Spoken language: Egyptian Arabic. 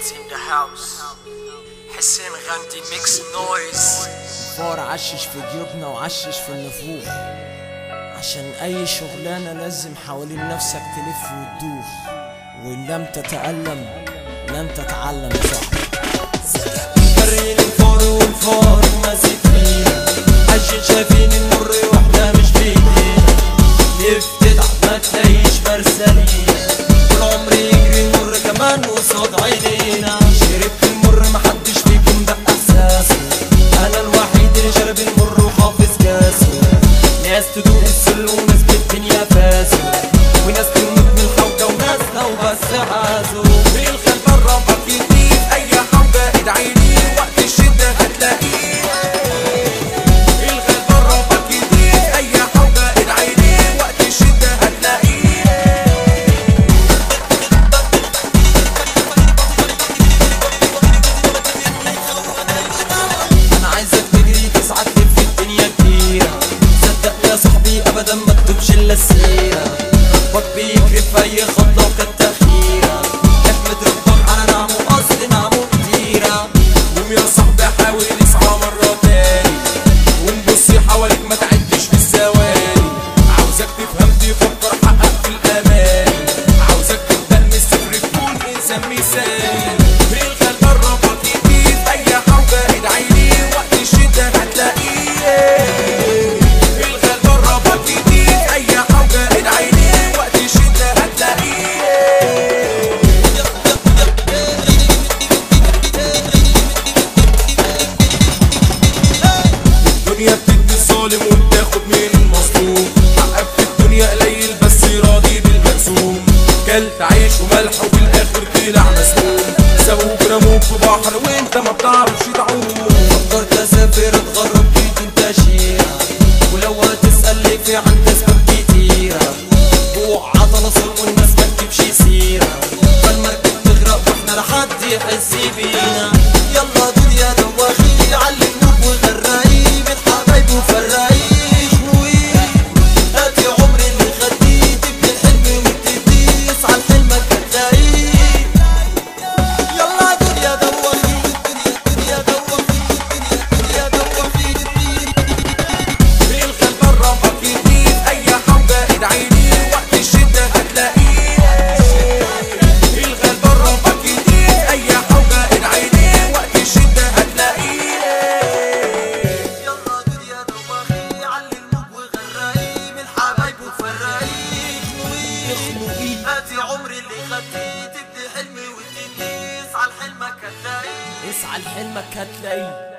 Beats in the house حسين غامدي ميكس نويز فار عشش في جيوبنا وعشش في النفوخ عشان اي شغلانة لازم حوالين نفسك تلف وتدوخ وان لم تتألم لن تتعلم يا صاحبي جري الفار والفار ماسك فينا عشان شايفين المر واحدة مش بايدينا نفتح ما تلاقيش برسلينا طول عمري يجري المر كمان قصاد عينينا شربت المر محدش فيكم ده احساسه انا الوحيد اللي شرب المر وحافظ كاسه ناس تدوق السل وناس بالدنيا فاسه وناس تموت من الحوجة وناس لو بس عازوا في الخلف الرابع كتير اي حاجة ادعي لي وقت الشدة هتلاقيه في الخلف الرابع كتير اي حاجة ادعي لي وقت الشدة هتلاقيه انا عايزك تجري تسعد في الدنيا كتيرة صدقني يا صاحبي ابدا ما تكتبش الا السيرة ربك بيكرم في اي خطة وكانت تأخيرة احمد ربك على نعمه اصل نعمه كتيرة قوم يا صاحبي حاول اسعى مرة تاني ونبص حواليك ما تعدش في الثواني عاوزك تفهم تفكر حقق في الاماني عاوزك تبدأ من الصفر تكون انسان مثالي في الخلف الرابع كتير اي حاجة ادعي لي وقت الشدة هتلاقيه في الخلف الرابع كتير اي حاجة ادعي لي وقت الشدة هتلاقيه الدنيا بتدي الظالم وبتاخد من المظلوم حقك في الدنيا قليل بس راضي بالمقسوم كلت عيش وملح وفي الاخر طلع مسموم سابوك رموك في بحر وانت ما بتعرفش تعوم فكرت اسافر اتغرب جيت انت شيرة ولو هتسألني في عن اسباب كتيرة جوع عضلة صلب والناس ما تجيبش سيرة فالمركب تغرق واحنا لا حد يحس بينا يلا دنيا دواخي علموك وغرقين من حبايب وفراقين شويه هاتي عمري اللي خديه تبني الحلم وتديه اسعى لحلمك هتلاقيه يلا دنيا دوخي الدنيا دنيا دوخي الدنيا دنيا دوخي في الخلف الرابع كتير اي حاجة ادعي لي وقت الشدة هتلاقيه في الخلف الرابع كتير اي حاجة ادعي لي وقت الشدة هتلاقيه يلا دنيا دوخي علموك وغرقين من حبايب وفراقين مخنوقين هاتي عمري اللي خديه تبني حلمي وتديه اسعى لحلمك هتلاقيه اسعى لحلمك هتلاقيه